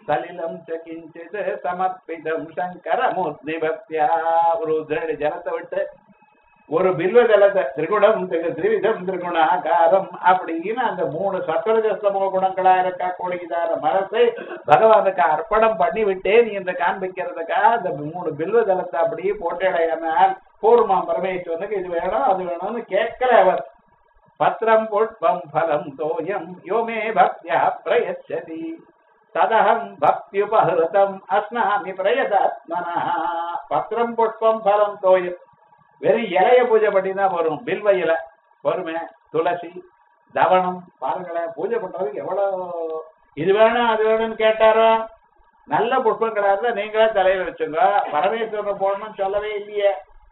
சலிலம் ச கிஞ்சித் சமர்ப்பிதம் சங்கரமூர்த்தி பக்தியா ஒரு உதிரடி ஜலத்தை விட்டு ஒரு பில்வ ஜலத்தை திரிகுணம் திரு- திரிவிதம் திரிகுணாகாரம் அப்படின்னு அந்த மூணு சத்வரஜ சமூக குணங்களா இருக்கக்கூடியதான மனசை பகவானுக்கு அர்ப்பணம் பண்ணி விட்டேன் என்று காண்பிக்கிறதுக்கா அந்த மூணு பில்வ ஜலத்தை அப்படியே போட்டடையானால் பூர்மா பரமேஸ்வரனுக்கு இது வேணும் அது வேணும்னு கேட்கல அவர் பத்திரம் புஷ்பம் பலம் தோயம் யோமே பக்தியா பிரயச்சதி ததகம் பக்தியுபஹிருதம் அஸ்னாமி பிரயதாத்மனா பத்திரம் புஷ்பம் பலம் தோயம் வெறும் இலைய பூஜை பண்ணிதான் வரும் பில்வ இலை பொறுமை துளசி தவணம் பாருங்களேன் பூஜை பண்றதுக்கு எவ்வளவு இது வேணும் அது வேணும்னு கேட்டாரோ நல்ல புஷ்பங்களா இருந்தா நீங்களே தலையில வச்சுங்க பரமேஸ்வரன் போடணும்னு சொல்லவே இல்லையே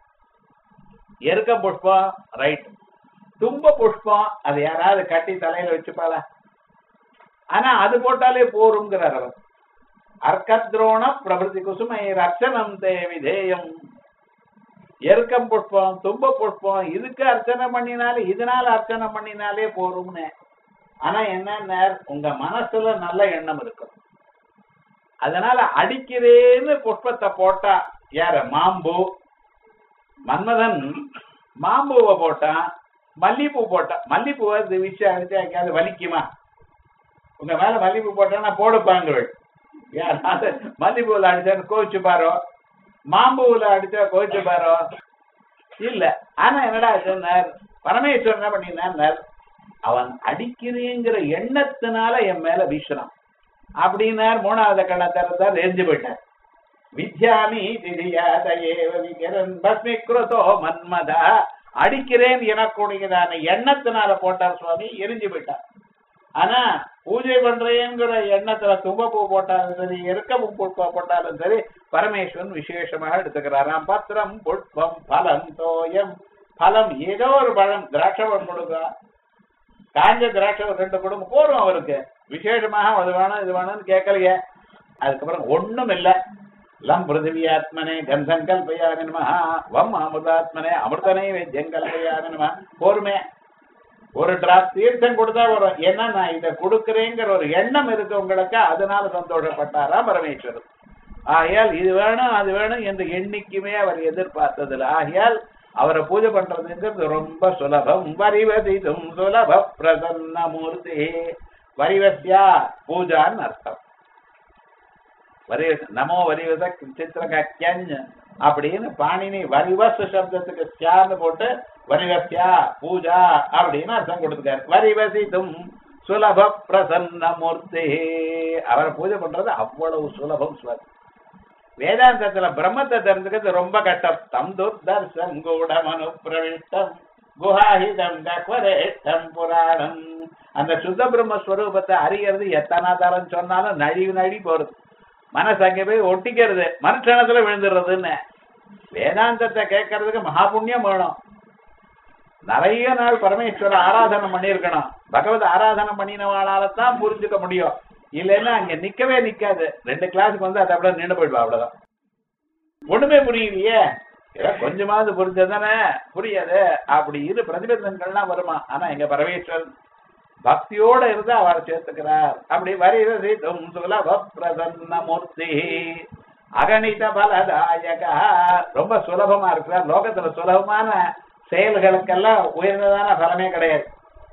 எருக்க புஷ்பம் ரைட் தும்ப புஷ்பம் அது யாராவது கட்டி தலையில வச்சுப்பாளா ஆனா அது போட்டாலே போருங்கிறார் அவர் அர்க்கத்ரோண பிரபதி குசுமை ரட்சணம் தே விதேயம் எருக்கம் புஷ்பம் தும்ப புஷ்பம் இதுக்கு அர்ச்சனை பண்ணினாலே இதனால அர்ச்சனை பண்ணினாலே போரும்னு ஆனா என்ன உங்க மனசுல நல்ல எண்ணம் இருக்கும் அதனால அடிக்கிறேன்னு புஷ்பத்தை போட்டா யார மாம்பூ மன்மதன் மாம்பூவை போட்டான் மல்லிப்பூ போட்டான் மல்லிப்பூவை இது விஷயம் அடிச்சா எங்கேயாவது வலிக்குமா உங்க மேல மல்லிப்பூ போட்டா போடுப்பாங்க யாராவது மல்லிப்பூவில் அடிச்சான்னு கோவிச்சு பாரோ மாம்பூவில் அடிச்சா கோவிச்சு பாரோ இல்ல ஆனா என்னடா சொன்னார் பரமேஸ்வரன் என்ன பண்ணினார் அவன் அடிக்கிறேங்கிற எண்ணத்தினால என் மேல வீசுறான் அப்படின்னார் மூணாவது கண்ணை திறந்தார் எரிஞ்சு போயிட்டார் வித்யாமி திதியாதேவ விகரன் பஸ்மிக்ருதோ மன்மதா அடிக்கிறேன் எனக்கூடியதான எண்ணத்தினால போட்டார் சுவாமி எரிஞ்சு போயிட்டார் ஆனா பூஜை பண்றேங்கிற எண்ணத்துல தும்பப்பூ போட்டாலும் சரி எருக்கம்பூ புஷ்பம் போட்டாலும் சரி பரமேஸ்வரன் விசேஷமாக எடுத்துக்கிறாராம் பத்திரம் புஷ்பம் பலம் தோயம் பலம் ஏதோ ஒரு பழம் திராட்சை பழம் கொடுக்க காஞ்ச திராட்சை ஒரு ரெண்டு குடும்பம் போரும் அவருக்கு விசேஷமாக அது வேணும் இது வேணும்னு கேட்கலையே அதுக்கப்புறம் ஒண்ணும் இல்ல லம் பிருத்திவியாத்மனே கந்தம் கல்பயாமி நம வம் அமிர்தாத்மனே அமிர்தனே வேத்தியம் கல்பயாமி நம போருமே ஒரு டிராப் தீர்த்தம் கொடுத்தா வரும் ஏன்னா நான் இதை கொடுக்குறேங்கிற ஒரு எண்ணம் இருக்கு உங்களுக்கு அதனால சந்தோஷப்பட்டாரா பரமேஸ்வரர் ஆகையால் இது வேணும் அது வேணும் என்று எண்ணிக்குமே அவர் எதிர்பார்த்ததில்லை ஆகையால் அவரை பூஜை பண்றதுங்கிறது ரொம்ப சுலபம் வரிவதிதும் சுலப பிரசன்ன மூர்த்தி வரிவசியா பூஜான்னு அர்த்தம் வரி நமோ வரிவச சித்திரகன் அப்படின்னு பாணினி வரிவஸ் சப்தத்துக்கு சியான்னு போட்டு வரிவசியா பூஜா அப்படின்னு அர்த்தம் கொடுத்துருக்காரு வரிவசிதும் சுலப பிரசன்ன மூர்த்தி அவரை பூஜை பண்றது அவ்வளவு சுலபம் சுலபம் வேதாந்தத்துல பிரம்மத்தை தெரிஞ்சுக்கிறது ரொம்ப கஷ்டம் தம் துர்தர்சம் கூடமனு பிரவிஷ்டம் குஹாஹிதம் கக்வரேஷ்டம் புராணம் அந்த சுத்த பிரம்மஸ்வரூபத்தை அறியறது எத்தனை தரம் சொன்னாலும் நழி நழி போறது மனசு அங்கே போய் ஒட்டிக்கிறது மனுஷனத்துல விழுந்துடுறதுன்னு வேதாந்தத்தை கேட்கறதுக்கு மகா புண்ணியம் வேணும் நிறைய நாள் பரமேஸ்வர ஆராதனை பண்ணியிருக்கணும் பகவத் ஆராதனை பண்ணினவாளால தான் புரிஞ்சுக்க முடியும் இல்லைன்னா அங்க நிக்கவே நிக்காது ரெண்டு கிளாஸுக்கு வந்து அதை அப்படியே நின்று போயிடுவா அவ்வளவுதான் ஒண்ணுமே புரியலையே ஏதோ கொஞ்சமாவது புரிஞ்சதானே புரியாது அப்படி இரு பிரதிபந்தங்கள்லாம் வருமா ஆனா எங்க பரமேஸ்வரன் பக்தியோட இருந்து அவரை சேர்த்துக்கிறார் அப்படி வரிவதி தும் சுலப பிரசன்ன மூர்த்தி அகணித பலதாயகா ரொம்ப சுலபமா இருக்கிறார் லோகத்துல சுலபமான செயல்களுக்கெல்லாம் உயர்ந்ததான பலமே கிடையாது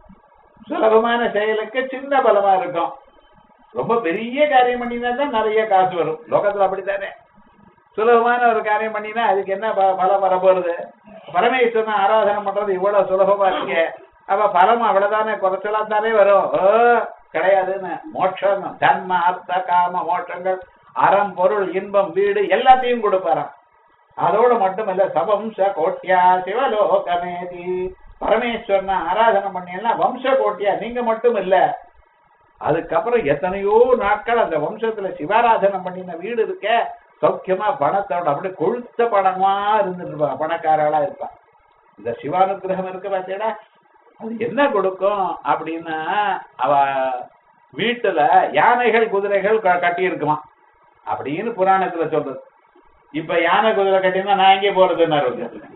சுலபமான செயலுக்கு சின்ன பலமா இருக்கும் ரொம்ப பெரிய காரியம் பண்ணினா தான் நிறைய காசு வரும் லோகத்துல அப்படித்தானே சுலபமான ஒரு காரியம் பண்ணினா அதுக்கு என்ன ப- பலம் வரப்போறது பரமேஸ்வரன் ஆராதனை பண்றது இவ்வளவு சுலபமா இருக்கே அப்ப பலம் அவ்வளவுதானே குறைச்சலா தானே வரும் ஓ, கிடையாதுன்னு மோட்சம் தன்ம அர்த்த காம மோட்சங்கள் அறம் பொருள் இன்பம் வீடு எல்லாத்தையும் கொடுப்பாராம் அதோட மட்டுமல்ல சவம்ச கோட்டியா சிவலோகமேதி பரமேஸ்வரனை ஆராதனை பண்ணீங்கன்னா வம்ச கோட்டியா நீங்க மட்டும் இல்ல அதுக்கப்புறம் எத்தனையோ நாட்கள் அந்த வம்சத்துல சிவாராதனை பண்ணின வீடு இருக்க சௌக்கியமா பணத்தோட அப்படியே கொழுத்த பணமா இருந்துட்டு இருப்பா பணக்காரளா இருப்பா இந்த சிவானுகிரகம் இருக்கு பார்த்தீங்களா அது என்ன கொடுக்கும் அப்படின்னா அவ வீட்டுல யானைகள் குதிரைகள் க- கட்டி இருக்குமா அப்படின்னு புராணத்துல சொல்றது இப்ப யானை குதிரை கட்டினா நான் எங்கே போறதுன்னாரு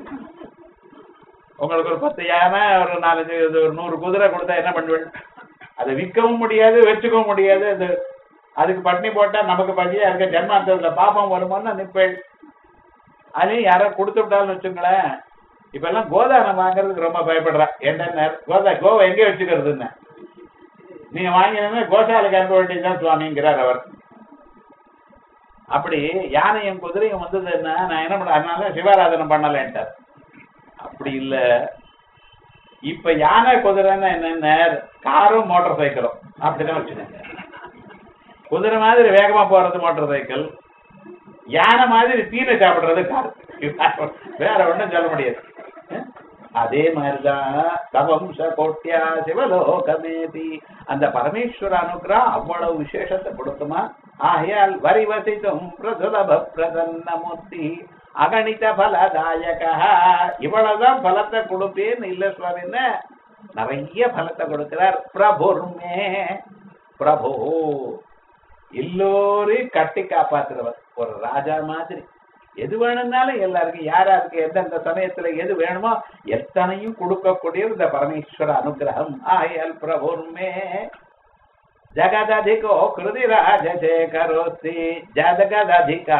உங்களுக்கு ஒரு பத்து யானை ஒரு நாலஞ்சு இது ஒரு நூறு குதிரை கொடுத்தா என்ன பண்ணுவேன் அதை விற்கவும் முடியாது வச்சுக்கவும் முடியாது அது அதுக்கு பட்னி போட்டா நமக்கு பசியா இருக்க ஜென்மாந்தத்துல பாப்பம் வருமோன்னு நிப்பேள் அதையும் யாரோ கொடுத்து விட்டாலும் வச்சுங்களேன் இப்ப எல்லாம் கோதானம் வாங்குறதுக்கு ரொம்ப பயப்படுறா என்ன கோதா கோவை எங்க வச்சுக்கிறதுன்னு நீங்க வாங்கினா கோசாலைக்கு அனுப்ப வேண்டியதுதான் சுவாமிங்கிறார் அவர் அப்படி யானையும் குதிரையும் வந்ததுன்னா நான் என்ன பண்ண அதனால சிவாராதனம் பண்ணலன்ட்டார் அப்படி இல்ல இப்ப யானை குதிரைன்னா என்னென்ன காரும் மோட்டார் சைக்கிளும் அப்படிதான் வச்சுக்கோங்க குதிரை மாதிரி வேகமா போறது மோட்டார் சைக்கிள் யானை மாதிரி தீனை சாப்பிடுறது கார் வேற ஒண்ணும் சொல்ல முடியாது அஹ்? அதே மாதிரிதான் தவம்ச கோட்டியா சிவலோகமேதி அந்த பரமேஸ்வர அனுகிரகம் அவ்வளவு விசேஷத்தை கொடுக்குமா ஆகையால் வரிவசித்தும் பிரசுலப பிரசன்னமூர்த்தி அகணித பலதாயக இவ்வளவுதான் பலத்தை கொடுப்பேன்னு இல்ல சுவாமின்னு நிறைய பலத்தை கொடுக்கிறார் பிரபுர்மே பிரபு எல்லோரையும் கட்டி காப்பாத்துறவர் ஒரு ராஜா மாதிரி எது வேணும்னாலும் எல்லாருக்கும் யாராருக்கு எந்தெந்த சமயத்துல எது வேணுமோ எத்தனையும் கொடுக்கக்கூடிய இந்த பரமேஸ்வர அனுகிரகம் ஆயல் பிரபுர்மே ஜகததிகோ கிருதி ராஜசேகரோஸ்தி ஜகததிகா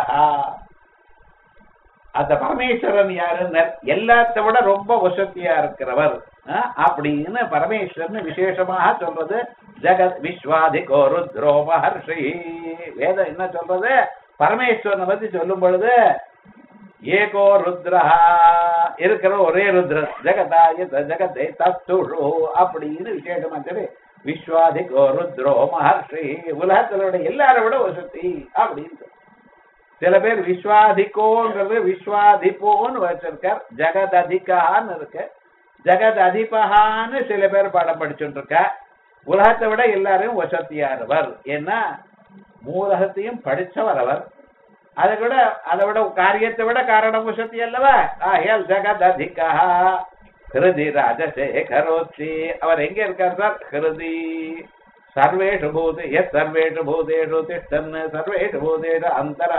அந்த பரமேஸ்வரன் யாருன்னு எல்லாத்த விட ரொம்ப வசதியா இருக்கிறவர் அஹ், அப்படின்னு பரமேஸ்வரன் விசேஷமாக சொல்றது ஜெகத் விஸ்வாதிகோ ருத்ரோ மகர்ஷி வேதம் என்ன சொல்றது பரமேஸ்வரனை பத்தி சொல்லும் பொழுது ஏகோ ருத்ரா இருக்கிற ஒரே ருத்ரன் ஜெகதாய ஜெகதே தத்துஷு அப்படின்னு விசேஷமா சொல்லி விஸ்வாதிகோ ருத்ரோ மகர்ஷி உலகத்துல விட எல்லாரை விட வசதி அப்படின்னு சொல்லு. சில பேர் விஸ்வாதிகோங்கிறது விஸ்வாதிபோன்னு வச்சிருக்கார் ஜெகத் அதிகான்னு இருக்கு ஜெகத் அதிபகான்னு சில பேர் பாடம் படிச்சுட்டு இருக்கா உலகத்தை விட எல்லாரையும் வசதியானவர் ஏன்னா மூலகத்தையும் படிச்சவர் அவர் அதை விட அதை விட காரியத்தை விட காரணம் வசதி அல்லவா ஆகையால் ஜெகத் அதிகா ஹிருதி ராஜசேகரோச்சி அவர் எங்க இருக்கார் சார் ஹிருதி சர்வேஷு பூதே எஸ் சர்வேஷு பூதேஷு திஷ்டன் சர்வேஷு பூதேஷு அந்தரா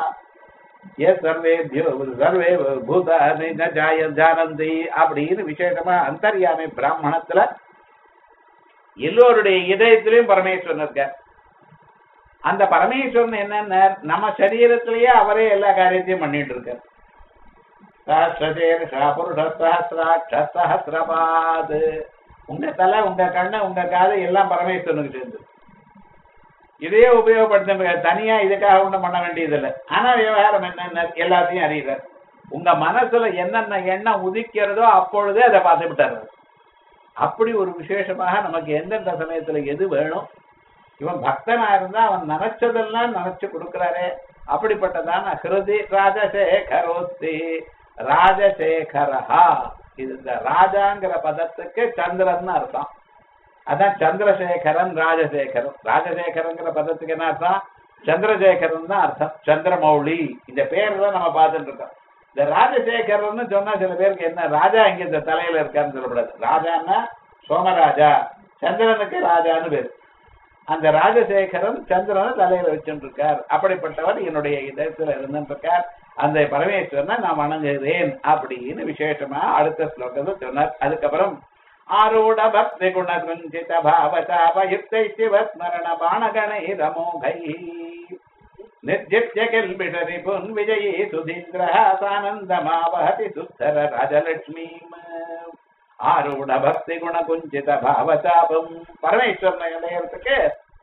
எஸ் சர்வேபியோ சர்வே பூதானி ந ஜாய ஜானந்தி அப்படின்னு விசேஷமா அந்தர்யாமி பிராமணத்துல எல்லோருடைய இதயத்திலையும் பரமேஸ்வரன் இருக்கார் அந்த பரமேஸ்வரன் என்னன்னா நம்ம சரீரத்திலேயே அவரே எல்லா காரியத்தையும் பண்ணிட்டு இருக்கார் சஹஸ்ரசேர்ஷா புருஷ சஹசிராட்ச சஹசிரபாத் உங்க தலை உங்க கண்ணு உங்க காது எல்லாம் பரமேஸ்வரனுக்கு சேர்ந்து இதையே உபயோகப்படுத்த தனியா இதுக்காக ஒண்ணும் பண்ண வேண்டியதில்லை ஆனா விவகாரம் என்னென்ன எல்லாத்தையும் அறிகிறார் உங்க மனசுல என்னென்ன எண்ணம் உதிக்கிறதோ அப்பொழுதே அதை பார்த்து விட்டாரு அப்படி ஒரு விசேஷமாக நமக்கு எந்தெந்த சமயத்துல எது வேணும் இவன் பக்தனா இருந்தா அவன் நினைச்சதெல்லாம் நினைச்சு கொடுக்கிறாரே அப்படிப்பட்டதான ஹிருதி ராஜசேகரோஸ்தி ராஜசேகரஹா இது இந்த ராஜாங்கிற பதத்துக்கு சந்திரன் அர்த்தம் அதான் சந்திரசேகரன் ராஜசேகரன் ராஜசேகரங்கிற பதத்துக்கு என்ன அர்த்தம் சந்திரசேகரன் தான் அர்த்தம் சந்திரமௌலி இந்த பேர் தான் நம்ம பார்த்துட்டு இருக்கோம் இந்த ராஜசேகரன் சொன்னா சில பேருக்கு என்ன ராஜா இங்க இந்த தலையில இருக்கான்னு சொல்லக்கூடாது ராஜான்னா சோமராஜா சந்திரனுக்கு ராஜான்னு பேர் அந்த ராஜசேகரன் சந்திரனை தலையில வச்சுட்டு இருக்கார் அப்படிப்பட்டவர் என்னுடைய இதயத்துல இருந்துட்டு இருக்கார் அந்த பரமேஸ்வரனை நான் வணங்குகிறேன் அப்படின்னு விசேஷமா அடுத்த ஸ்லோகத்தை சொன்னார் அதுக்கப்புறம் ஆரூட பக்தி குண குஞ்சித பாவசாபயுக்தை சிவஸ்மரண பாணகணை ரமோகை నిర్జిత్య కిల్బిషరి పున్ విజయీ సుధీంద్ర సానందమావహతి సుత్తర రాజలక్ష్మీం ஆரூட பக்தி குண குஞ்சித பாவசாபம் பரமேஸ்வரனை அடையறதுக்கு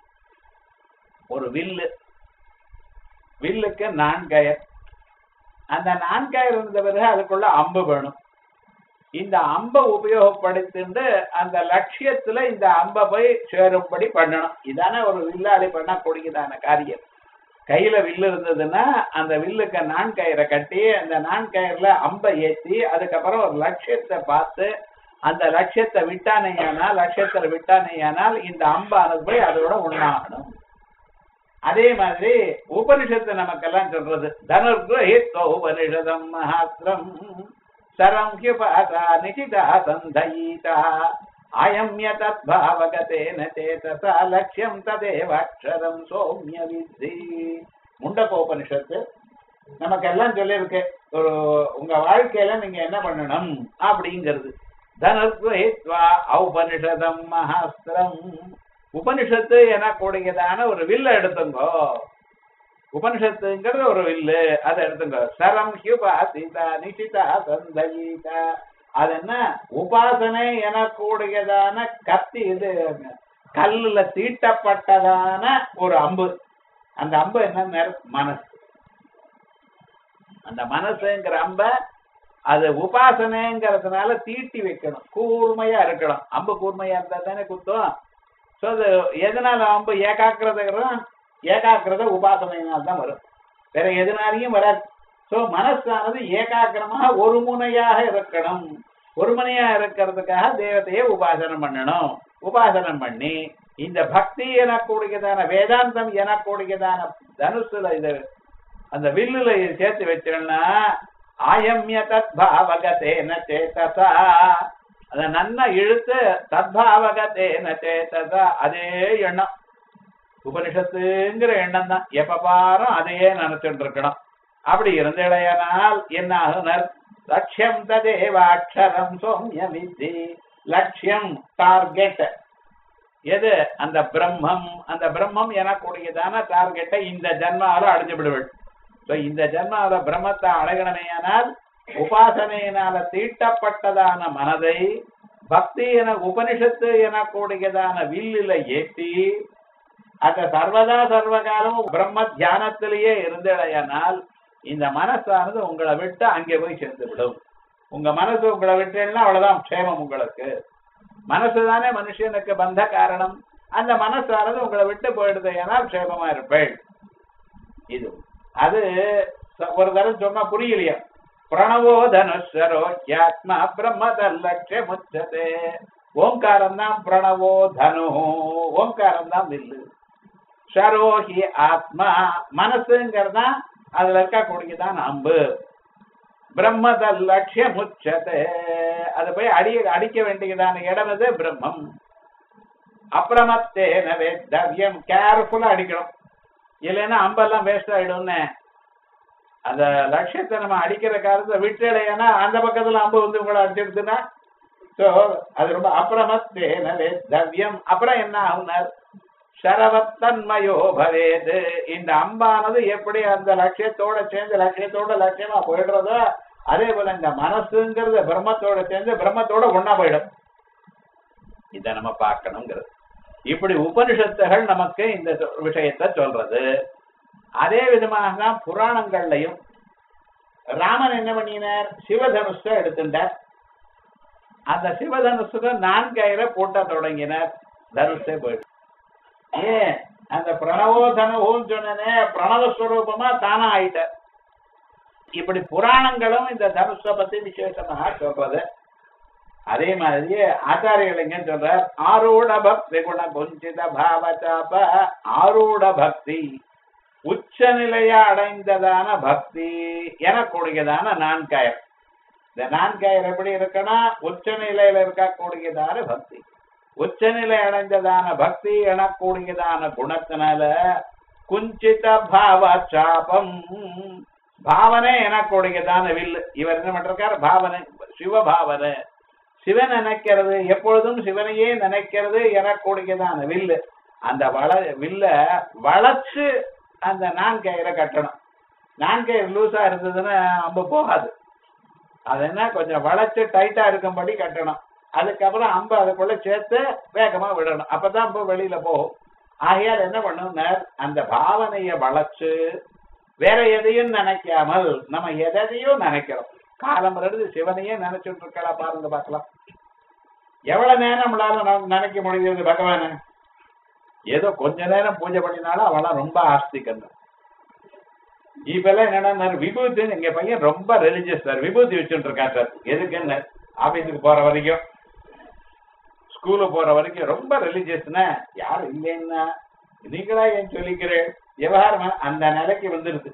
ஒரு வில்லு வில்லுக்கு நான்கயர் அந்த நான்கயர் இருந்த பிறகு அதுக்குள்ள அம்பு வேணும் இந்த அம்பை உபயோகப்படுத்திட்டு அந்த லட்சியத்துல இந்த அம்பை போய் சேரும்படி பண்ணணும் இதானே ஒரு வில்லாளி பண்ணக்கூடியதான காரியம் கையில வில்லு இருந்ததுன்னா அந்த வில்லுக்கு நான் கயிறை கட்டி அந்த நான் கயிறுல அம்பை ஏத்தி அதுக்கப்புறம் ஒரு லட்சியத்தை பார்த்து அந்த லட்சியத்தை விட்டானேயானால் லட்சியத்துல விட்டானேயானால் இந்த அம்பானது போய் அதோட உண்ணாகணும் அதே மாதிரி உபனிஷத்து நமக்கெல்லாம் சொல்றது தனுர்கிரகித்வ உபனிஷதம் மகாஸ்திரம் சரம் ஹியுபாசா நிஷிதா சந்தயீதா அயம்ய தத்பாவகதேன சேதசா லட்சியம் ததேவாட்சரம் சோம்ய வித்தி முண்டகோபனிஷத்து நமக்கு எல்லாம் சொல்லியிருக்கு ஒரு உங்க வாழ்க்கையில நீங்க என்ன பண்ணணும் அப்படிங்கிறது தனுர்கிரகித்வா ஔபனிஷதம் மகாஸ்திரம் உபனிஷத்து எனக்கூடியதான ஒரு வில்ல எடுத்துங்கோ உபனிஷத்துங்கிறது ஒரு வில்லு அதை எடுத்துங்க சரம் ஹியுபா சீதா நிஷிதா சந்தகீதா அது என்ன உபாசனை எனக்கூடியதான கத்தி இது கல்லுல தீட்டப்பட்டதான ஒரு அம்பு அந்த அம்பு என்ன மனசு அந்த மனசுங்கிற அம்ப அது உபாசனைங்கிறதுனால தீட்டி வைக்கணும் கூர்மையா இருக்கணும் அம்பு கூர்மையா இருந்தா தானே குத்தும் சோ அது எதனால அம்பு ஏகாக்கிரதை ஏகாக்கிரத உபாசனையினால் தான் வரும் வேற எதனாலையும் வராது சோ மனசானது ஏகாக்கிரமாக ஒரு முனையாக இருக்கணும் ஒரு முனையா இருக்கிறதுக்காக தேவதையை உபாசனம் பண்ணணும் உபாசனம் பண்ணி இந்த பக்தி எனக்கூடியதான வேதாந்தம் எனக்கூடியதான தனுசுல இது அந்த வில்லுல இது சேர்த்து வச்சோம்னா ஆயம்ய தத்பாவகதேன சேதசா அத நன்னா இழுத்து தத்பாவகதேன சேதசா அதே எண்ணம் உபனிஷத்துங்கிற எண்ணம் தான் எப்ப பாரும் அதையே நினைச்சுட்டு இருக்கணும் அப்படி இருந்தடையானால் என்ன ஆகுனர் லட்சியம் ததேவாட்சரம் சோம்யமித்தி லட்சியம் டார்கெட் எது அந்த பிரம்மம் அந்த பிரம்மம் எனக்கூடியதான டார்கெட்டை இந்த ஜன்மாவில அடைஞ்சு விடுவள் So, இந்த ஜன்மாவில பிரம்மத்தை அடையணுமேயானால் உபாசனையினால தீட்டப்பட்டதான மனதை பக்தி என உபனிஷத்து எனக்கூடியதான வில்லில ஏற்றி அத சர்வதா சர்வகாலமும் பிரம்ம தியானத்திலேயே இருந்தடையானால் இந்த மனசானது உங்களை விட்டு அங்கே போய் சேர்ந்து விடும் உங்க மனசு உங்களை விட்டுன்னா அவ்வளவுதான் க்ஷேமம் உங்களுக்கு மனசுதானே மனுஷனுக்கு பந்த காரணம் அந்த மனசானது உங்களை விட்டு போயிடுது ஏன்னா க்ஷேமமா இருப்பேள் இது அது ச- ஒரு தரம் சொன்னா புரியலையா பிரணவோ தனுஷரோ ஆத்மா பிரம்மதல்லட்ச முச்சதே ஓங்காரம் தான் பிரணவோ தனு ஓங்காரம் தான் வில்லு ஷரோஹி ஆத்மா மனசுங்கிறதா அதுல இருக்கக்கூடியதான் அம்பு பிரம்மத லட்சியம் உச்சதே அது போய் அடி அடிக்க வேண்டியதான இடம் இது பிரம்மம் அப்பிரமத்தேன வேத்தவ்யம் கேர்ஃபுல்லா அடிக்கணும் இல்லைன்னா அம்பெல்லாம் வேஸ்ட் ஆயிடும்னு அந்த லட்சியத்தை நம்ம அடிக்கிற காலத்தை விட்டுலையானா அந்த பக்கத்துல அம்பு வந்து உங்களை அடிச்சிருச்சுன்னா சோ அது ரொம்ப அப்பிரமத்தேன வேத்தவ்யம் அப்புறம் என்ன ஆகுனார் சரவத்தன்மயோ பவேது இந்த அம்பானது எப்படி அந்த லட்சியத்தோட சேர்ந்து லட்சியத்தோட லட்சியமா போயிடுறதோ அதே போல இந்த மனசுங்கிறது பிரம்மத்தோட சேர்ந்து பிரம்மத்தோட ஒண்ணா போயிடும் இத நம்ம பார்க்கணுங்கிறது இப்படி உபனிஷத்துகள் நமக்கு இந்த சொ- விஷயத்தை சொல்றது அதே விதமாக தான் புராணங்கள்லையும் ராமன் என்ன பண்ணினார் சிவதனுஷ எடுத்துட்டார் அந்த சிவதனுசுக்கு நான்கயிற பூட்ட தொடங்கினார் தனுஷே போயிடும் ஏன் அந்த பிரணவோ தனுவும் சொன்னனே பிரணவஸ்வரூபமா தானா ஆயிட்டார் இப்படி புராணங்களும் இந்த தனுஷ பத்தி விசேஷமாக சொல்றது அதே மாதிரி ஆச்சாரியலிங்க சொல்றார் ஆரூட பக்தி குண குஞ்சித பாவச்சாப ஆரூட பக்தி உச்ச நிலையா அடைந்ததான பக்தி எனக்கூடியதான நான்காயர் இந்த நான்காயர் எப்படி இருக்குன்னா உச்ச நிலையில இருக்கக்கூடியதான பக்தி உச்சநிலை அடைந்ததான பக்தி எனக்கூடியதான குணத்தினால குஞ்சித பாவ சாபம் பாவனை எனக்கூடியதான வில்லு இவர் என்ன பண்றார் பாவனை சிவபாவனை சிவன் நினைக்கிறது எப்பொழுதும் சிவனையே நினைக்கிறது எனக்கூடியதான வில்லு அந்த வள வில்ல வளைச்சு அந்த நான்கயிறை கட்டணும் நான்கயிறு லூசா இருந்ததுன்னா அம்பு போகாது அது என்ன கொஞ்சம் வளைச்சு டைட்டா இருக்கும்படி கட்டணும் அதுக்கப்புறம் அம்பு அதுக்குள்ள சேர்த்து வேகமா விடணும் அப்பதான் அம்பு வெளியில போகும் ஆகையால் என்ன பண்ணணும்னார் அந்த பாவனைய வளைச்சு வேற எதையும் நினைக்காமல் நம்ம எதையும் நினைக்கிறோம் காலம் இருந்து சிவனையே நினைச்சுட்டு இருக்கலாம் பாருங்க பார்க்கலாம் எவ்வளவு நேரம் நம்மளால நமக்கு நினைக்க முடியுது பகவான ஏதோ கொஞ்ச நேரம் பூஜை பண்ணினாலும் அவெல்லாம் ரொம்ப ஆஸ்திகன்னு இப்பெல்லாம் என்னன்னா விபூதி எங்க பையன் ரொம்ப ரிலிஜியஸ் சார் விபூதி வச்சுட்டு இருக்கான் சார் எதுக்குன்னு ஆபீஸுக்கு போற வரைக்கும் ஸ்கூலுக்கு போற வரைக்கும் ரொம்ப ரிலிஜியஸ்னா யாரும் இல்லைன்னா நீங்களா ஏன் சொல்லிக்கிறேன் விவகாரம் அந்த நிலைக்கு வந்துருது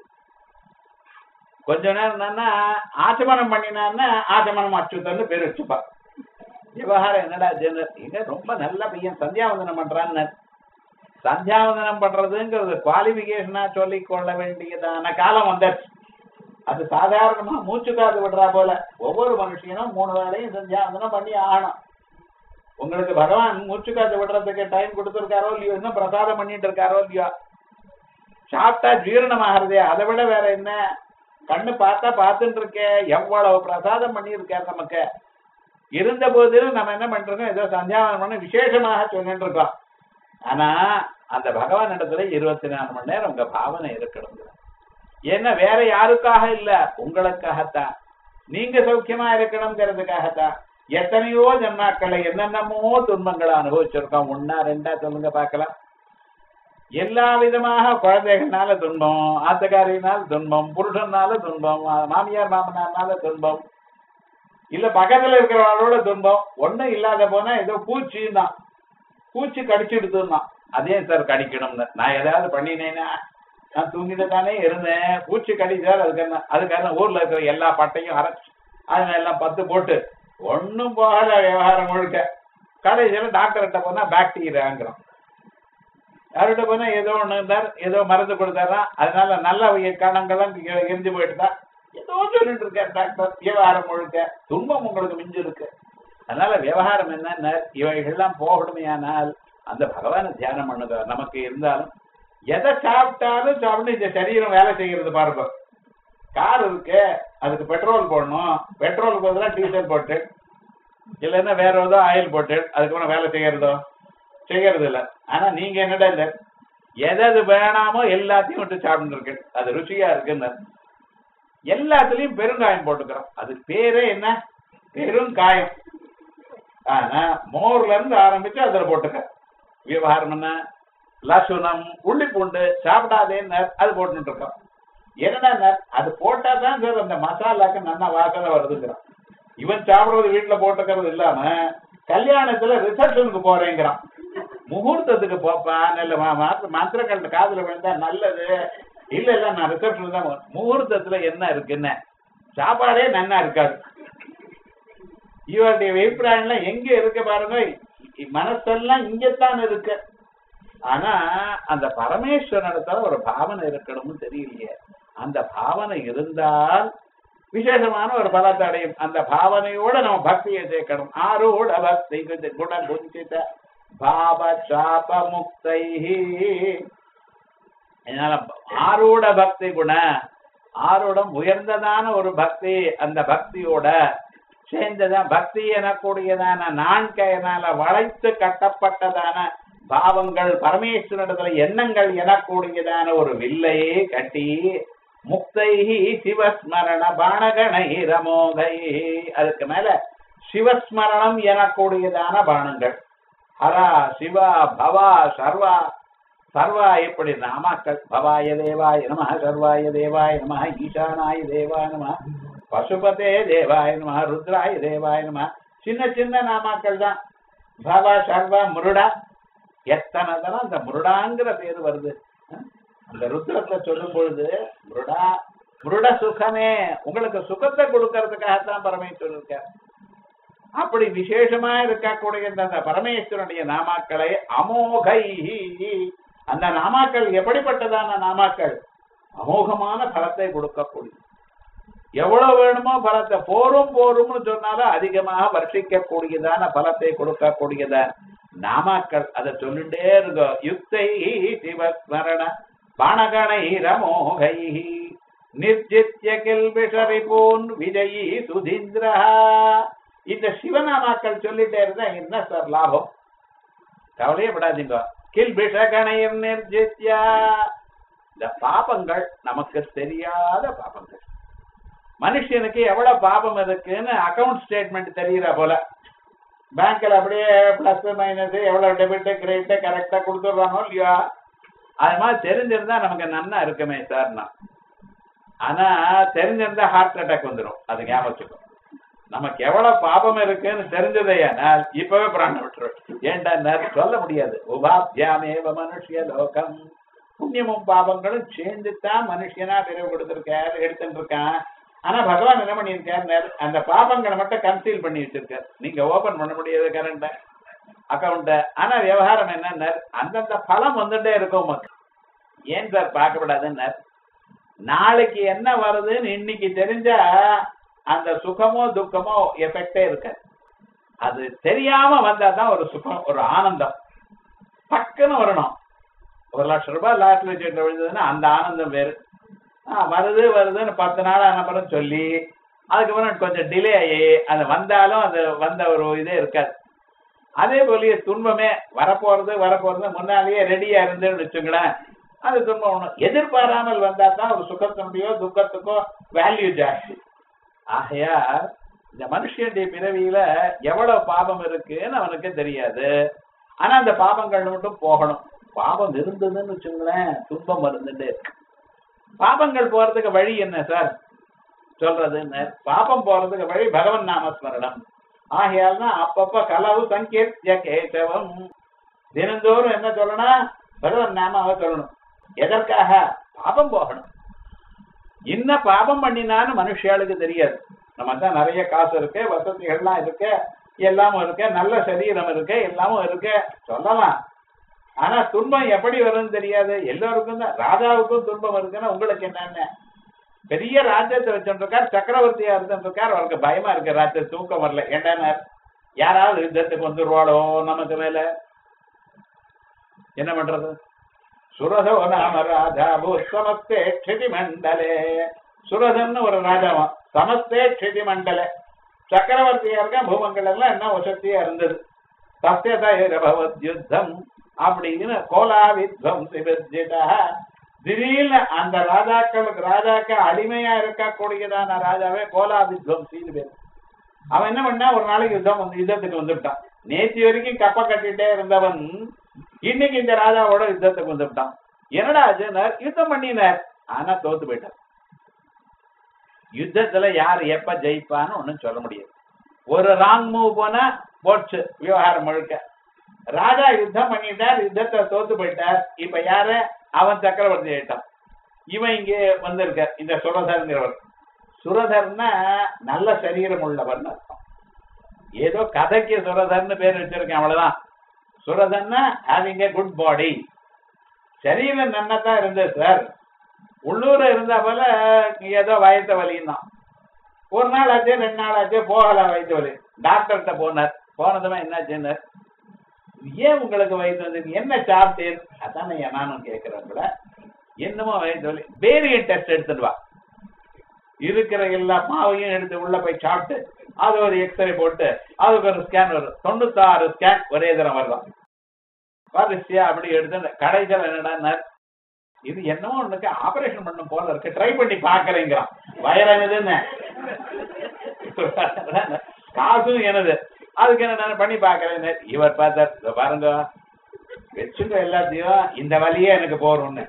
கொஞ்ச நேரம் என்னன்னா ஆச்சமனம் பண்ணினான்னா ஆச்சமனம் அச்சுத்தன்னு பேர் வச்சுப்பா விவகாரம் என்னடா ஜெனர் இங்க ரொம்ப நல்ல பையன் சந்தியாவந்தனம் பண்றான்னு சந்தியாவந்தனம் பண்றதுங்கிறது குவாலிபிகேஷனா சொல்லிக் கொள்ள வேண்டியதான காலம் வந்தாச்சு அது சாதாரணமா மூச்சு காது விடுறா போல ஒவ்வொரு மனுஷனும் மூணு வேளையும் சந்தியாவந்தனம் பண்ணி ஆகணும் உங்களுக்கு பகவான் மூச்சு காத்து விடுறதுக்கு டைம் கொடுத்துருக்காரோ இல்லையோ இன்னும் பிரசாதம் பண்ணிட்டு இருக்காரோ இல்லையோ சாப்பிட்டா ஜீரணமாகிறதே அதை விட வேற என்ன கண்ணு பார்த்தா பார்த்துட்டு இருக்கே எவ்வளவு பிரசாதம் பண்ணியிருக்கார் நமக்கு இருந்த போதிலும் நம்ம என்ன பண்றோம் ஏதோ சந்தியாவனம் பண்ண விசேஷமாக சொல்லிட்டு இருக்கோம் ஆனா அந்த பகவான் இடத்துல இருபத்தி நாலு மணி நேரம் உங்க பாவனை இருக்கணும் ஏன்னா வேற யாருக்காக இல்ல உங்களுக்காகத்தான் நீங்க சௌக்கியமா இருக்கணுங்கிறதுக்காகத்தான் எத்தனையோ ஜன்மாக்களை என்னென்னமோ துன்பங்களை அனுபவிச்சிருக்கோம் ஒன்னா ரெண்டா சொல்லுங்க பார்க்கலாம் எல்லா விதமாக குழந்தைகள்னால துன்பம் ஆத்தக்காரியினால துன்பம் புருஷனால துன்பம் மாமியார் மாமனார்னால துன்பம் இல்ல பக்கத்துல இருக்கிறவங்களோட துன்பம் ஒண்ணும் இல்லாத போனா ஏதோ பூச்சின்னா பூச்சி கடிச்சுடுதுன்னா அதே சார் கடிக்கணும்னு நான் ஏதாவது பண்ணினேன்னா நான் தூங்கிட்டு தானே இருந்தேன் பூச்சி கடிச்சார் அதுக்கு என்ன அதுக்கான ஊர்ல இருக்கிற எல்லா பட்டையும் அரைச்சு அதுல எல்லாம் பத்து போட்டு ஒண்ணும் போகல விவகாரம் முழுக்க கடைசியில டாக்டர்கிட்ட போனா பாக்டீரியாங்கிறோம் யார்கிட்ட போனா ஏதோ ஒண்ணு இருந்தார் ஏதோ மருந்து கொடுத்தாரா அதனால நல்ல கணங்கள்லாம் எரிஞ்சு போயிட்டுதா ஏதோ சொல்லிட்டு இருக்கார் டாக்டர் விவகாரம் முழுக்க துன்பம் உங்களுக்கு மிஞ்சு இருக்கு அதனால விவகாரம் என்ன இவைகள்லாம் போகணுமையானால் அந்த பகவானை தியானம் பண்ணுங்க நமக்கு இருந்தாலும் எதை சாப்பிட்டாலும் சாப்பிட்டு இந்த சரீரம் வேலை செய்கிறது பாருங்க கார் இருக்கு அதுக்கு பெட்ரோல் போடணும் பெட்ரோலுக்கு பதிலாக டீசல் போட்டு இல்லைன்னா வேற ஏதோ ஆயில் போட்டு அதுக்கப்புறம் வேலை செய்யறதோ செய்யறது இல்லை ஆனா நீங்க என்னடா இல்ல எது வேணாமோ எல்லாத்தையும் விட்டு சாப்பிட்டு இருக்கு அது ருச்சியா இருக்குன்னு எல்லாத்துலயும் பெருங்காயம் போட்டுக்கிறோம் அது பேரே என்ன பெருங்காயம் ஆனா மோர்ல இருந்து ஆரம்பிச்சு அதுல போட்டுக்க விவகாரம் என்ன லசுனம் உள்ளி பூண்டு சாப்பிடாதேன்னு அது போட்டுட்டு இருக்கோம் என்னடா அது போட்டா தான் சார் அந்த மசாலாக்கு நல்லா வாசனை வருதுங்கிறான் இவன் சாப்பிடுறது வீட்டுல போட்டுக்கிறது இல்லாம கல்யாணத்துல ரிசப்ஷனுக்கு போறேங்கிறான் முகூர்த்தத்துக்கு போப்பா நல்ல மந்திரங்கள் காதுல விழுந்தா நல்லது இல்ல இல்ல நான் ரிசப்ஷன் தான் முகூர்த்தத்துல என்ன இருக்குன்னு சாப்பாடே நன்னா இருக்காது இவருடைய அபிப்பிராயம்லாம் எங்க இருக்கு பாருங்க மனசெல்லாம் இங்கத்தான் இருக்கு ஆனா அந்த பரமேஸ்வரனிடத்துல ஒரு பாவனை இருக்கணும்னு தெரியலையே அந்த பாவனை இருந்தால் விசேஷமான ஒரு பலத்தை அடையும் அந்த பாவனையோட நம்ம பக்தியை சேர்க்கணும் ஆரோட பக்தி குண குஞ்சித பாவ சாப முக்தை அதனால ஆரூட பக்தி குண ஆரூடம் உயர்ந்ததான ஒரு பக்தி அந்த பக்தியோட சேர்ந்ததான் பக்தி எனக்கூடியதான நான்கையனால வளைத்து கட்டப்பட்டதான பாவங்கள் பரமேஸ்வரனிடத்துல எண்ணங்கள் எனக்கூடியதான ஒரு வில்லையே கட்டி முக்தை சிவஸ்மரண பானகணை ரமோகை அதுக்கு மேல சிவஸ்மரணம் எனக்கூடியதான பானங்கள் ஹரா சிவா பவா சர்வா சர்வா இப்படி நாமாக்கள் பவாய தேவாய நம சர்வாய தேவாய நம ஈசானாய தேவாய நம பசுபதே தேவாய நம ருத்ராய தேவாய நம சின்ன சின்ன நாமாக்கள் தான் பவா சர்வா முருடா எத்தனை தரம் அந்த முருடாங்கிற பேர் வருது அந்த ருத்ரத்துல சொல்லும் பொழுது முருடா முருட சுகமே உங்களுக்கு சுகத்தை கொடுக்கறதுக்காகத்தான் பரமேஸ்வரன் இருக்கார் அப்படி விசேஷமா இருக்கக்கூடிய அந்த பரமேஸ்வரனுடைய நாமாக்களை அமோகை அந்த நாமாக்கள் எப்படிப்பட்டதான நாமாக்கள் அமோகமான பலத்தை கொடுக்கக்கூடிய எவ்வளவு வேணுமோ பலத்தை போரும் போரும்னு சொன்னாலும் அதிகமாக வர்ஷிக்கக்கூடியதான பலத்தை கொடுக்கக்கூடியதான நாமாக்கள் அதை சொல்லிட்டே இருக்கும் யுக்தை சிவஸ்மரண பாணகணை ரமோகை நிர்ஜித்ய கில்பிஷரி போன் விஜயி சுதீந்திரா இந்த சிவநாமாக்கள் சொல்லிட்டே இருந்தா என்ன சார் லாபம் கவலையே படாதீங்க கில்பிஷகணையும் நிர்ஜித்யா இந்த பாபங்கள் நமக்கு தெரியாத பாபங்கள் மனுஷனுக்கு எவ்வளவு பாபம் இருக்குன்னு அக்கவுண்ட் ஸ்டேட்மெண்ட் தெரியற போல பேங்க்ல அப்படியே பிளஸ் மைனஸ் எவ்வளவு டெபிட் கிரெடிட் கரெக்டா கொடுத்துடுறானோ இல்லையா அது மாதிரி தெரிஞ்சிருந்தா நமக்கு நன்னா இருக்குமே சார்னா ஆனா தெரிஞ்சிருந்தா ஹார்ட் அட்டாக் வந்துடும் அது ஞாபகம் நமக்கு எவ்வளவு பாபம் இருக்குன்னு தெரிஞ்சதையானால் இப்பவே பிராணம் விட்டுரும் ஏன்டா சொல்ல முடியாது உபாத்தியாமேவ மனுஷிய லோகம் புண்ணியமும் பாபங்களும் சேர்ந்துதான் மனுஷனா பிரிவு கொடுத்திருக்காரு எடுத்துட்டு இருக்கான் ஆனா பகவான் என்ன பண்ணியிருக்காரு அந்த பாபங்களை மட்டும் கன்சீல் பண்ணி வச்சிருக்காரு நீங்க ஓபன் பண்ண முடியாது கரண்ட அக்கௌண்ட ஆனா விவகாரம் என்ன அந்தந்த பலம் வந்துட்டே இருக்கும் உமக்கு ஏன் சார் பார்க்கப்படாதுன்னு நாளைக்கு என்ன வருதுன்னு இன்னைக்கு தெரிஞ்சா அந்த சுகமோ துக்கமோ எஃபெக்டே இருக்காது அது தெரியாம வந்தா தான் ஒரு சுகம் ஒரு ஆனந்தம் டக்குன்னு வரணும் ஒரு லட்சம் ரூபாய் லாட்டரி சீட்டில் விழுந்ததுன்னா அந்த ஆனந்தம் வேறு ஆ, வருது வருதுன்னு பத்து நாள் அனுப்புறம் சொல்லி அதுக்கப்புறம் கொஞ்சம் டிலே ஆகி அது வந்தாலும் அது வந்த ஒரு இதே இருக்காது அதே போலயே துன்பமே வரப்போறது வரப்போறது முன்னாலேயே ரெடியா இருந்துன்னு வச்சுங்களேன் அது துன்பம் ஒண்ணும் எதிர்பாராமல் வந்தா தான் ஒரு சுகத்தினுடையோ துக்கத்துக்கோ வேல்யூ ஜாஸ்தி ஆகையா இந்த மனுஷனுடைய பிறவியில எவ்வளவு பாபம் இருக்குன்னு அவனுக்கு தெரியாது ஆனா அந்த பாபங்கள் மட்டும் போகணும் பாபம் இருந்ததுன்னு வச்சுங்களேன் துன்பம் இருந்துட்டு இருக்கு பாபங்கள் போறதுக்கு வழி என்ன சார் சொல்றதுன்னு பாபம் போறதுக்கு வழி பகவன் நாமஸ்மரணம் ஆகையால் தான் அப்பப்ப கலவு சங்கீர்த்திய கேசவம் தினந்தோறும் என்ன சொல்லணும் பகவன் நாமாவை சொல்லணும் எதற்காக பாபம் போகணும் என்ன பாபம் பண்ணினான்னு மனுஷியாளுக்கு தெரியாது நம்ம தான் நிறைய காசு இருக்கு வசதிகள்லாம் இருக்கு எல்லாமும் இருக்கு நல்ல சரீரம் இருக்கு எல்லாமும் இருக்கு சொல்லலாம் ஆனா துன்பம் எப்படி வரும்னு தெரியாது எல்லாருக்கும் தான் ராஜாவுக்கும் துன்பம் இருக்குன்னா உங்களுக்கு என்னன்னு பெரிய ராஜ்யத்தை வச்சுருக்கார் சக்கரவர்த்தியா இருந்துருக்கார் அவருக்கு பயமா இருக்கு ராத்திரி தூக்கம் வரல ஏண்டானார் யாராவது யுத்தத்துக்கு வந்துருவாளோ நமக்கு மேல என்ன பண்றது சுரதோ நாம ராஜா பூ சமஸ்தே க்ஷிதி மண்டலே சுரதன்னு ஒரு ராஜாவான் சமஸ்தே க்ஷிதி மண்டலே சக்கரவர்த்தியா இருக்க பூமங்கள் எல்லாம் என்ன வசதியா இருந்தது சத்தியதபவத் யுத்தம் அப்படின்னு கோலா வித்வம் சிவஜிதா திடீர்னு அந்த ராஜாக்களுக்கு ராஜாக்கள் அடிமையா இருக்கக்கூடியதான ராஜாவே கோலா வித்வம் சீது பேர் அவன் என்ன பண்ணா ஒரு நாளைக்கு யுத்தம் வந்து யுத்தத்துக்கு வந்துவிட்டான் நேற்று வரைக்கும் கப்ப கட்டிட்டே இருந்தவன் இன்னைக்கு இந்த ராஜாவோட யுத்தத்துக்கு வந்துவிட்டான் என்னடா ஆச்சுனார் யுத்தம் பண்ணினார் ஆனா தோத்து போயிட்டார் யுத்தத்துல யார் எப்ப ஜெயிப்பான்னு ஒண்ணும் சொல்ல முடியாது ஒரு ராங் மூவ் போனா போச்சு விவகாரம் முழுக்க ராஜா யுத்தம் பண்ணிட்டார் யுத்தத்தை தோத்து போயிட்டார் இப்ப யாரு அவன் சக்கரவர்த்தி ஆயிட்டான் இவன் இங்க வந்திருக்கார் இந்த சுரதர்ங்கிறவர் சுரதர்னா நல்ல சரீரம் உள்ளவர்னு அர்த்தம் ஏதோ கதைக்கு சுரதர்னு பேர் வச்சிருக்கேன் அவ்வளவுதான் சுரதன்னா ஹேவிங் ஏ குட் பாடி சரீரம் நன்னதான் இருந்தது சார் உள்ளூர இருந்தா போல ஏதோ வயத்த வலியும் தான் ஒரு நாள் ஆச்சு ரெண்டு நாள் ஆச்சு போகல வயிற்று வலி டாக்டர்கிட்ட போனார் போனதுமே என்னாச்சுன்னார் ஏன் உங்களுக்கு வயிற்று வந்து என்ன சாப்பிட்டேன் அதானே நானும் கேட்கிறேன் கூட என்னமோ வயிற்று வலி வேரியன் டெஸ்ட் எடுத்துட்டு வா இருக்கிற எல்லா மாவையும் எடுத்து உள்ள போய் சாப்பிட்டு அது ஒரு எக்ஸ்ரே போட்டு அதுக்கு ஒரு ஸ்கேன் வரும் தொண்ணூத்தாறு ஸ்கேன் ஒரே தரம் வரலாம் வரிசையா அப்படி எடுத்து கடைசியில் என்னடா இது என்னமோ ஒண்ணுக்கு ஆபரேஷன் பண்ணும் போல இருக்கு ட்ரை பண்ணி பாக்குறேங்கிறான் வயறானதுன்னு காசும் எனது அதுக்கு என்ன நான் பண்ணி பாக்குறேன் இவர் பார்த்தார் இதோ பாருங்க வச்சுங்க எல்லாத்தையும் இந்த வழியே எனக்கு போறோம்னு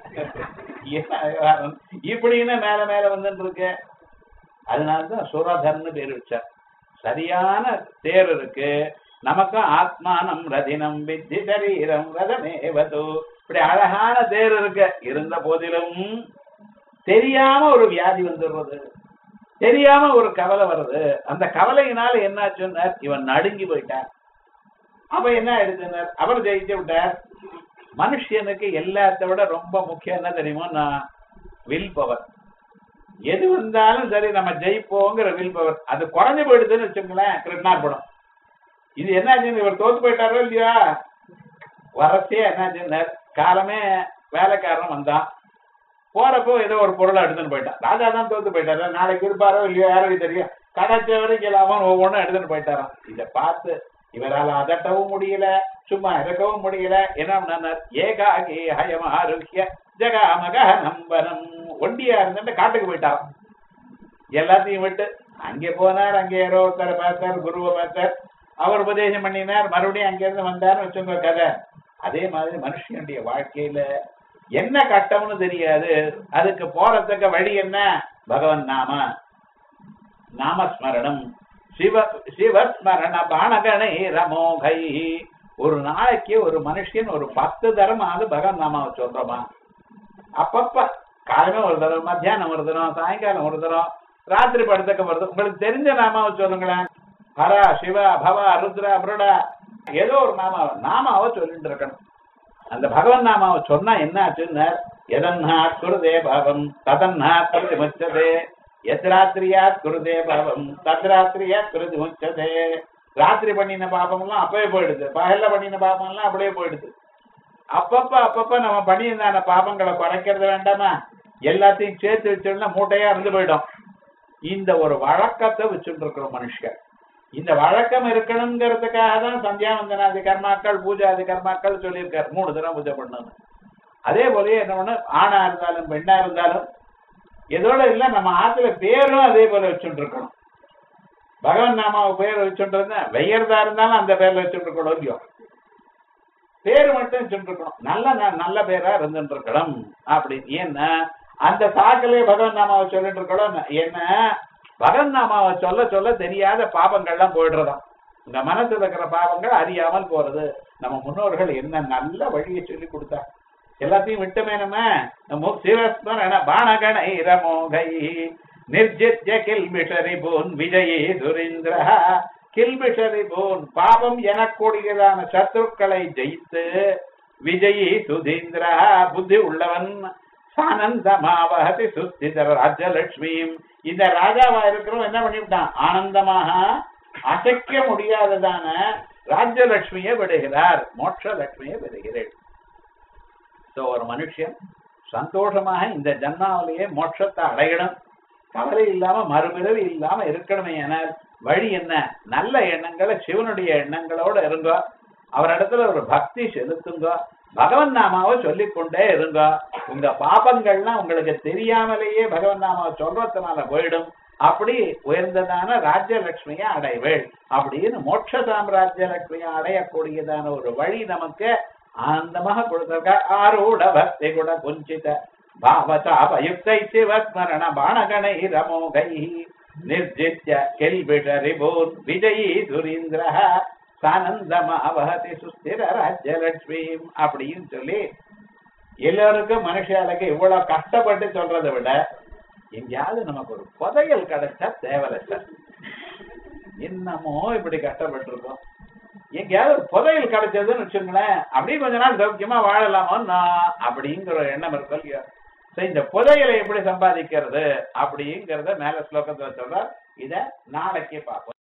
இப்படின்னு மேல மேல வந்துட்டு இருக்கு அதனாலதான் சுரதர்னு பேர் வச்சார் சரியான தேர் இருக்கு நமக்கும் ஆத்மானம் ரதினம் வித்தி சரீரம் ரதமேவது இப்படி அழகான தேர் இருக்கு இருந்த போதிலும் தெரியாம ஒரு வியாதி வந்துடுறது தெரியாம ஒரு கவலை வருது அந்த கவலையினால என்னாச்சுன்னா இவன் நடுங்கி போயிட்டார் அப்ப என்ன ஆயிடுச்சுன்னார் அவர் ஜெயிச்சு விட்டார் மனுஷனுக்கு எல்லாத்த விட ரொம்ப முக்கியம் என்ன தெரியுமோ நான் வில் பவர் எது வந்தாலும் சரி நம்ம ஜெயிப்போங்கிற வில் பவர் அது குறைஞ்சு போயிடுதுன்னு வச்சுங்களேன் கிருஷ்ணார்பணம் இது என்னாச்சுன்னு இவர் தோத்து போயிட்டாரோ இல்லையா வரச்சே என்னாச்சுன்னு காலமே வேலைக்காரன் வந்தான் போறப்போ ஏதோ ஒரு பொருளை எடுத்துன்னு போயிட்டான் ராஜா தான் தோத்து போயிட்டாரு நாளைக்கு இருப்பாரோ இல்லையோ யாருக்கு தெரியும் கிடைச்ச வரைக்கும் அவன் ஒவ்வொன்றும் எடுத்துட்டு போயிட்டாரான் இதை பார்த்து இவரால் அதட்டவும் முடியல சும்மா இருக்கவும் முடியல என்ன பண்ணார் ஏகாகி ஹயம் ஆரோக்கிய ஜகாமக நம்பனம் ஒண்டியா இருந்துட்டு காட்டுக்கு போயிட்டாராம் எல்லாத்தையும் விட்டு அங்கே போனார் அங்கே யாரோ ஒருத்தரை பார்த்தார் குருவை பார்த்தார் அவர் உபதேசம் பண்ணினார் மறுபடியும் அங்கிருந்து வந்தார்னு வச்சுங்க கதை அதே மாதிரி மனுஷனுடைய வாழ்க்கையில என்ன கட்டம்னு தெரியாது அதுக்கு போறதுக்கு வழி என்ன பகவன் நாம நாமஸ்மரணம் சிவ சிவஸ்மரண பானகணை ரமோகை ஒரு நாளைக்கு ஒரு மனுஷன் ஒரு பத்து தரமாவது பகவன் நாமாவை சொல்றோமா அப்பப்ப காலமே ஒரு தரம் மத்தியானம் ஒரு தரம் சாயங்காலம் ஒரு தரம் ராத்திரி படத்துக்கு வருது உங்களுக்கு தெரிஞ்ச நாமாவை சொல்லுங்களேன் ஹரா சிவா பவா ருத்ரா புருடா ஏதோ ஒரு நாமாவை நாமாவை சொல்லிட்டு இருக்கணும் அந்த பகவன் நாமாவை சொன்னா என்ன ஆச்சுன்னு எதன்னா குருதே பாவம் ததன்னா குருதி முச்சதே எத்ராத்திரியா குருதே பாவம் தத்ராத்திரியா குருதி முச்சதே ராத்திரி பண்ணின பாபம்லாம் அப்பவே போயிடுது பகல்ல பண்ணின பாபம்லாம் அப்படியே போயிடுது அப்பப்ப அப்பப்ப நம்ம பண்ணியிருந்தான பாபங்களை குறைக்கிறது வேண்டாமா எல்லாத்தையும் சேர்த்து வச்சோம்னா மூட்டையா இருந்து போயிடும் இந்த ஒரு வழக்கத்தை வச்சுட்டு இருக்கிறோம் மனுஷன் இந்த வழக்கம் இருக்கணுங்கிறதுக்காக தான் சந்தியாவந்தனாதி கர்மாக்கள் பூஜாதி கர்மாக்கள் சொல்லியிருக்காரு மூணு தினம் பூஜை பண்ணணும் அதே போலயே என்ன பண்ண ஆணா இருந்தாலும் பெண்ணா இருந்தாலும் இதோட இல்ல நம்ம ஆத்துல பேரும் அதே போல வச்சுட்டு இருக்கணும் பகவான் நாமாவை பேர் வச்சுட்டு இருந்தா வெய்யறதா இருந்தாலும் அந்த பேர்ல வச்சுட்டு இருக்கணும் இல்லையோ பேர் மட்டும் வச்சுட்டு இருக்கணும் நல்ல ந- நல்ல பேரா இருந்துட்டு இருக்கணும் அப்படின்னு ஏன்னா அந்த சாக்கிலே பகவன் நாமாவை சொல்லிட்டு இருக்கணும் என்ன பகவன் நாமாவை சொல்ல சொல்ல தெரியாத பாபங்கள்லாம் போயிடுறதாம் இந்த மனசுல இருக்கிற பாவங்கள் அறியாமல் போறது நம்ம முன்னோர்கள் என்ன நல்ல வழியை சொல்லி கொடுத்தா எல்லாத்தையும் விட்டுமே நம்ம சிரஸ்மரண பாணகணை ரமோகை நிர்ஜித்ய கில்பிஷரி போன் விஜயே சுரீந்திர கில்பிஷரி போன் பாவம் எனக்கூடியதான சத்ருக்களை ஜெயித்து விஜயி சுதீந்திர புத்தி உள்ளவன் சானந்தமாவகதி சுஸ்திதர ராஜலட்சுமியும் இந்த ராஜாவா இருக்கிறவன் என்ன பண்ணிவிட்டான் ஆனந்தமாக அசைக்க முடியாததான ராஜ்யலட்சுமியை விடுகிறார் மோட்ச லட்சுமியை விடுகிறேன் சோ ஒரு மனுஷன் சந்தோஷமாக இந்த ஜன்மாவிலேயே மோட்சத்தை அடையணும் கவலை இல்லாம மறுபிறவி இல்லாம இருக்கணுமே என வழி என்ன நல்ல எண்ணங்களை சிவனுடைய எண்ணங்களோட இருங்கோ அவரிடத்துல ஒரு பக்தி செலுத்துங்க பகவன் நாமாவை சொல்லிக்கொண்டே இருங்க உங்க பாபங்கள்லாம் உங்களுக்கு தெரியாமலேயே பகவன் நாமாவை சொல்றதுனால போயிடும் அப்படி உயர்ந்ததான ராஜ்யலட்சுமியை அடைவேள் அப்படின்னு மோட்ச சாம்ராஜ்ய லட்சுமியை அடையக்கூடியதான ஒரு வழி நமக்கு ஆனந்தமாக கொடுத்திருக்க ஆரூட பக்தி குண குஞ்சித பாவதாபயுக்தை சிவஸ்மரண பாணகணை ரமோகை நிர்ஜித்ய கெல்பிஷ ரிபூன் விஜயி சுரீந்திர சானந்தமாவகதி சுஸ்திர ராஜ்யலட்சுமியும் அப்படின்னு சொல்லி எல்லாருக்கும் மனுஷாளுக்கு இவ்வளவு கஷ்டப்பட்டு சொல்றதை விட எங்கேயாவது நமக்கு ஒரு புதையல் கிடைச்சா தேவையில்லை சார் என்னமோ இப்படி கஷ்டப்பட்டு இருக்கோம் எங்கேயாவது ஒரு புதையல் கிடைச்சதுன்னு வச்சுங்களேன் அப்படியே கொஞ்ச நாள் சௌக்கியமா வாழலாமோ நான் அப்படிங்கிற ஒரு எண்ணம் இருக்கும் இல்லையா சரி இந்த புதையலை எப்படி சம்பாதிக்கிறது அப்படிங்கிறத மேல ஸ்லோகத்துல சொல்ற இத நாளைக்கே பார்ப்போம்